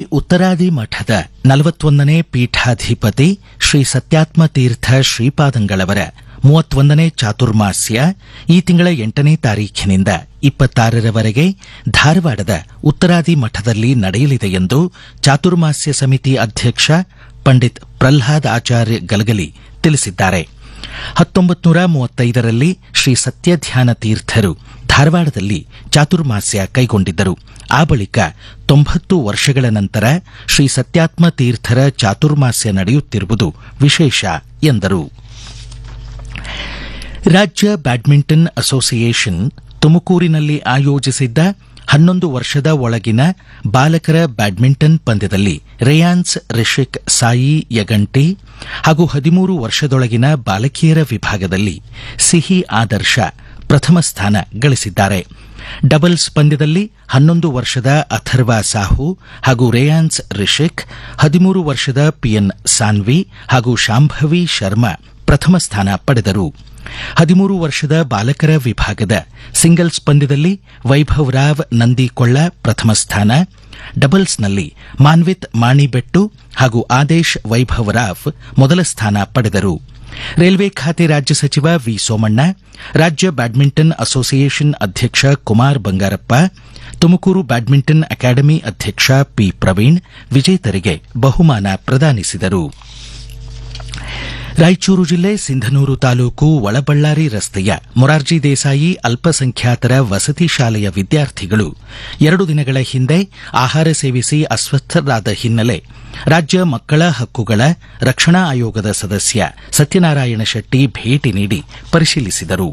ಉತ್ತರಾದಿ ಮಠದ ನಲವತ್ತೊಂದನೇ ಪೀಠಾಧಿಪತಿ ಶ್ರೀ ಸತ್ಯಾತ್ಮ ತೀರ್ಥ ಶ್ರೀಪಾದಂಗಳವರ ಮೂವತ್ತೊಂದನೇ ಚಾತುರ್ಮಾಸ್ಯ ಈ ತಿಂಗಳ ಎಂಟನೇ ತಾರೀಖಿನಿಂದ ಇಪ್ಪತ್ತಾರರವರೆಗೆ ಧಾರವಾಡದ ಉತ್ತರಾದಿ ಮಠದಲ್ಲಿ ನಡೆಯಲಿದೆ ಎಂದು ಚಾತುರ್ಮಾಸ್ಯ ಸಮಿತಿ ಅಧ್ಯಕ್ಷ ಪಂಡಿತ್ ಪ್ರಹ್ಲಾದ್ ಆಚಾರ್ಯ ಗಲಗಲಿ ತಿಳಿಸಿದ್ದಾರೆ ಹತ್ತೊಂಬತ್ತು ನೂರ ಮೂವತ್ತೈದರಲ್ಲಿ ಶ್ರೀ ಸತ್ಯಧ್ಯಾನ ತೀರ್ಥರು ಧಾರವಾಡದಲ್ಲಿ ಚಾತುರ್ಮಾಸ್ಯ ಕೈಗೊಂಡಿದ್ದರು ಆ ಬಳಿಕ ತೊಂಬತ್ತು ವರ್ಷಗಳ ನಂತರ ಶ್ರೀ ಸತ್ಯಾತ್ಮ ತೀರ್ಥರ ಚಾತುರ್ಮಾಸ್ಯ ನಡೆಯುತ್ತಿರುವುದು ವಿಶೇಷ ಎಂದರು ರಾಜ್ಯ ಬ್ಯಾಡ್ಮಿಂಟನ್ ಅಸೋಸಿಯೇಷನ್ ತುಮಕೂರಿನಲ್ಲಿ ಆಯೋಜಿಸಿದ್ದ ಹನ್ನೊಂದು ವರ್ಷದ ಒಳಗಿನ ಬಾಲಕರ ಬ್ಯಾಡ್ಮಿಂಟನ್ ಪಂದ್ಯದಲ್ಲಿ ರೇಯಾನ್ಸ್ ರಿಷಿಕ್ ಸಾಯಿ ಯಗಂಟಿ ಹಾಗೂ ಹದಿಮೂರು ವರ್ಷದೊಳಗಿನ ಬಾಲಕಿಯರ ವಿಭಾಗದಲ್ಲಿ ಸಿಹಿ ಆದರ್ಶ ಪ್ರಥಮ ಸ್ಥಾನ ಗಳಿಸಿದ್ದಾರೆ ಡಬಲ್ಸ್ ಪಂದ್ಯದಲ್ಲಿ ಹನ್ನೊಂದು ವರ್ಷದ ಅಥರ್ವ ಸಾಹು ಹಾಗೂ ರೇಯಾನ್ಸ್ ರಿಷಿಕ್ ಹದಿಮೂರು ವರ್ಷದ ಪಿಎನ್ ಸಾನ್ವಿ ಹಾಗೂ ಶಾಂಭವಿ ಶರ್ಮಾ ಪ್ರಥಮ ಸ್ಥಾನ ಪಡೆದರು ಹದಿಮೂರು ವರ್ಷದ ಬಾಲಕರ ವಿಭಾಗದ ಸಿಂಗಲ್ಸ್ ಪಂದ್ಯದಲ್ಲಿ ವೈಭವ್ ರಾವ್ ನಂದಿಕೊಳ್ಳ ಪ್ರಥಮ ಸ್ಥಾನ ಡಬಲ್ಸ್ನಲ್ಲಿ ಮಾನ್ವಿತ್ ಮಾಣಿಬೆಟ್ಟು ಹಾಗೂ ಆದೇಶ್ ವೈಭವ್ ರಾವ್ ಮೊದಲ ಸ್ಥಾನ ಪಡೆದರು ರೈಲ್ವೆ ಖಾತೆ ರಾಜ್ಯ ಸಚಿವ ವಿ ಸೋಮಣ್ಣ ರಾಜ್ಯ ಬ್ಯಾಡ್ಮಿಂಟನ್ ಅಸೋಸಿಯೇಷನ್ ಅಧ್ಯಕ್ಷ ಕುಮಾರ್ ಬಂಗಾರಪ್ಪ ತುಮಕೂರು ಬ್ಯಾಡ್ಮಿಂಟನ್ ಅಕಾಡೆಮಿ ಅಧ್ಯಕ್ಷ ಪಿ ಪ್ರವೀಣ್ ವಿಜೇತರಿಗೆ ಬಹುಮಾನ ಪ್ರದಾನಿಸಿದರು ರಾಯಚೂರು ಜಿಲ್ಲೆ ಸಿಂಧನೂರು ತಾಲೂಕು ಒಳಬಳ್ಳಾರಿ ರಸ್ತೆಯ ಮೊರಾರ್ಜಿ ದೇಸಾಯಿ ಅಲ್ಪಸಂಖ್ಯಾತರ ವಸತಿ ಶಾಲೆಯ ವಿದ್ಯಾರ್ಥಿಗಳು ಎರಡು ದಿನಗಳ ಹಿಂದೆ ಆಹಾರ ಸೇವಿಸಿ ಅಸ್ವಸ್ಥರಾದ ಹಿನ್ನೆಲೆ ರಾಜ್ಯ ಮಕ್ಕಳ ಹಕ್ಕುಗಳ ರಕ್ಷಣಾ ಆಯೋಗದ ಸದಸ್ಯ ಸತ್ಯನಾರಾಯಣ ಶೆಟ್ಟಿ ಭೇಟಿ ನೀಡಿ ಪರಿಶೀಲಿಸಿದರು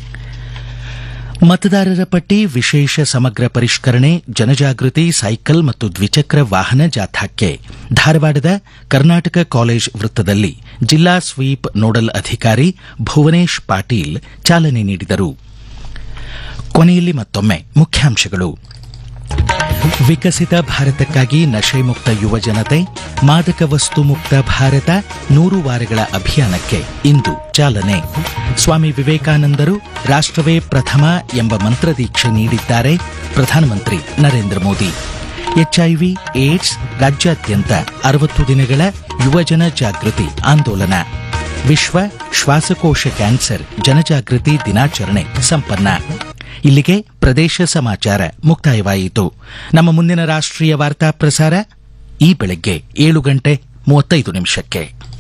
ಮತದಾರರ ಪಟ್ಟಿ ವಿಶೇಷ ಸಮಗ್ರ ಪರಿಷ್ಕರಣೆ ಜನಜಾಗೃತಿ ಸೈಕಲ್ ಮತ್ತು ದ್ವಿಚಕ್ರ ವಾಹನ ಜಾಥಾಕ್ಕೆ ಧಾರವಾಡದ ಕರ್ನಾಟಕ ಕಾಲೇಜ್ ವೃತ್ತದಲ್ಲಿ ಜಿಲ್ಲಾ ಸ್ವೀಪ್ ನೋಡಲ್ ಅಧಿಕಾರಿ ಭುವನೇಶ್ ಪಾಟೀಲ್ ಚಾಲನೆ ನೀಡಿದರು ಕೊನೆಯಲ್ಲಿ ಮತ್ತೊಮ್ಮೆ ಮುಖ್ಯಾಂಶಗಳು ವಿಕಸಿತ ಭಾರತಕ್ಕಾಗಿ ನಶೆ ಮುಕ್ತ ಯುವ ಜನತೆ ಮಾದಕ ವಸ್ತು ಮುಕ್ತ ಭಾರತ ನೂರು ವಾರಗಳ ಅಭಿಯಾನಕ್ಕೆ ಇಂದು ಚಾಲನೆ ಸ್ವಾಮಿ ವಿವೇಕಾನಂದರು ರಾಷ್ಟವೇ ಪ್ರಥಮ ಎಂಬ ಮಂತ್ರದೀಕ್ಷೆ ನೀಡಿದ್ದಾರೆ ಪ್ರಧಾನಮಂತ್ರಿ ನರೇಂದ್ರ ಮೋದಿ ಎಚ್ಐವಿ ಏಡ್ಸ್ ರಾಜ್ಯಾದ್ಯಂತ ಅರವತ್ತು ದಿನಗಳ ಯುವಜನ ಜಾಗೃತಿ ಆಂದೋಲನ ವಿಶ್ವ ಶ್ವಾಸಕೋಶ ಕ್ಯಾನ್ಸರ್ ಜನಜಾಗೃತಿ ದಿನಾಚರಣೆ ಸಂಪನ್ನ ಇಲ್ಲಿಗೆ ಪ್ರದೇಶ ಸಮಾಚಾರ ಮುಕ್ತಾಯವಾಯಿತು ನಮ್ಮ ಮುಂದಿನ ರಾಷ್ಟ್ರೀಯ ವಾರ್ತಾ ಪ್ರಸಾರ ಈ ಬೆಳಗ್ಗೆ ಏಳು ಗಂಟೆ ಮೂವತ್ತೈದು ನಿಮಿಷಕ್ಕೆ